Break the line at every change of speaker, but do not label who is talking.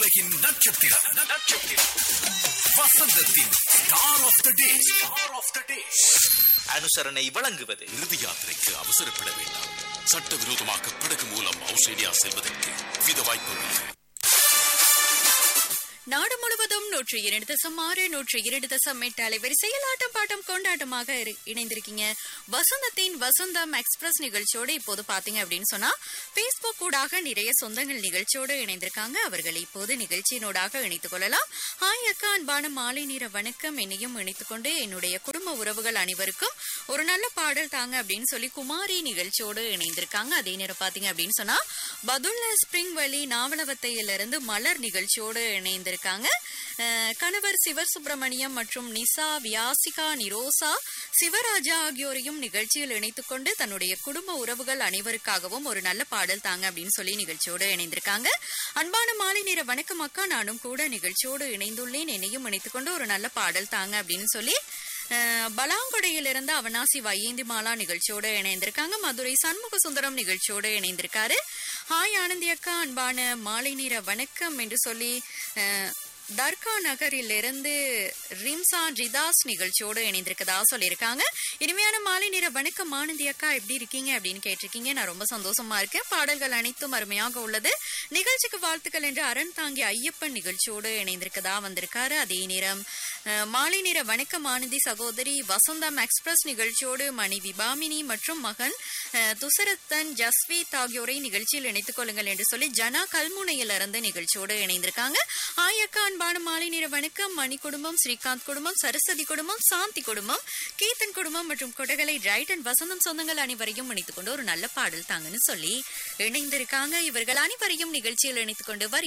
உலகின் நட்சத்திரம் நட்சத்திரம் வசந்தத்தின் star of the day star of the day
அனுசரணை வழங்குவது
இறுதி யாத்திரைக்கு அவசரப்பட வேண்டாம் சட்டவிரோதமாக படகு மூலம் ஆஸ்திரேலியா செல்வதற்கு வித வாய்ப்புள்ளது
நாடு முழுவதும் நூற்றி இரண்டு தசம் ஆறு நூற்றி இரண்டு தசம் எட்டு அலைவரிசையில் ஆட்டம் பாட்டம் கொண்டாட்டமாக இரு- இணைந்திருக்கீங்க வசந்தத்தின் வசந்தம் எக்ஸ்பிரஸ் நிகழ்ச்சியோடு இப்போது பாத்தீங்க அப்படின்னு சொன்னா பேஸ்புக் ஊடாக நிறைய சொந்தங்கள் நிகழ்ச்சியோடு இணைந்திருக்காங்க அவர்களை இப்போது நிகழ்ச்சியினூடாக இணைத்துக் கொள்ளலாம் ஹாய் அக்கா அன்பான மாலை நேர வணக்கம் என்னையும் இணைத்துக் கொண்டு என்னுடைய குடும்ப உறவுகள் அனைவருக்கும் ஒரு நல்ல பாடல் தாங்க அப்படின்னு சொல்லி குமாரி நிகழ்ச்சியோடு இணைந்திருக்காங்க அதே நேரம் பாத்தீங்க அப்படின்னு சொன்னா பதுல்ல ஸ்பிரிங் வழி நாவலவத்தையிலிருந்து மலர் நிகழ்ச்சியோடு இணைந்திருக்காங்க அஹ், கணவர் சிவர் சுப்பிரமணியம் மற்றும் நிசா வியாசிகா நிரோசா சிவராஜா ஆகியோரையும் நிகழ்ச்சியில் இணைத்துக் கொண்டு தன்னுடைய குடும்ப உறவுகள் அனைவருக்காகவும் ஒரு நல்ல பாடல் தாங்க அப்படின்னு சொல்லி நிகழ்ச்சியோடு இணைந்திருக்காங்க அன்பான மாலை நேர வணக்கம் அக்கா நானும் கூட நிகழ்ச்சியோடு இணைந்துள்ளேன் என்னையும் இணைத்துக் கொண்டு ஒரு நல்ல பாடல் தாங்க அப்படின்னு சொல்லி அஹ், பலாங்குடையிலிருந்து அவனாசி வையேந்தி மாலா நிகழ்ச்சியோடு இணைந்திருக்காங்க மதுரை சண்முக சுந்தரம் நிகழ்ச்சியோடு இணைந்திருக்காரு ஹாய் ஆனந்தி அக்கா அன்பான மாலை நேர வணக்கம் என்று சொல்லி அஹ், தர்கா நகரிலிருந்து ரிம்சான் ரிதாஸ் நிகழ்ச்சியோடு இணைந்திருக்கதா சொல்லியிருக்காங்க இனிமையான மாலை நேர வணக்கம் ஆனந்தி அக்கா எப்படி இருக்கீங்க அப்படின்னு கேட்டிருக்கீங்க நான் ரொம்ப சந்தோஷமா இருக்கேன் பாடல்கள் அனைத்தும் அருமையாக உள்ளது நிகழ்ச்சிக்கு வாழ்த்துக்கள் என்று அரண் தாங்கி ஐயப்பன் நிகழ்ச்சியோடு இணைந்திருக்கதா வந்திருக்காரு அதே நேரம் அஹ், மாலை நேர வணக்கம் ஆனந்தி சகோதரி வசந்தம் எக்ஸ்பிரஸ் நிகழ்ச்சியோடு மனைவி பாமினி மற்றும் மகன் அஹ், துசரத்தன் ஜஸ்வீத் ஆகியோரை நிகழ்ச்சியில் இணைத்துக் கொள்ளுங்கள் என்று சொல்லி ஜனா கல்முனையிலிருந்து நிகழ்ச்சியோடு இணைந்திருக்காங்க ஆயக்கா அன்பான மாலை நேர வணக்கம் மணி குடும்பம் ஸ்ரீகாந்த் குடும்பம் சரஸ்வதி குடும்பம் சாந்தி குடும்பம் கீர்த்தன் குடும்பம் மற்றும் கொடகலை ரைடன் வசந்தம் சொந்தங்கள் அனைவரையும் இணைத்துக் கொண்டு ஒரு நல்ல பாடல் தாங்கன்னு சொல்லி இணைந்திருக்காங்க இவர்கள் அனைவரையும் நிகழ்ச்சியில் இணைத்துக் கொண்டு வரி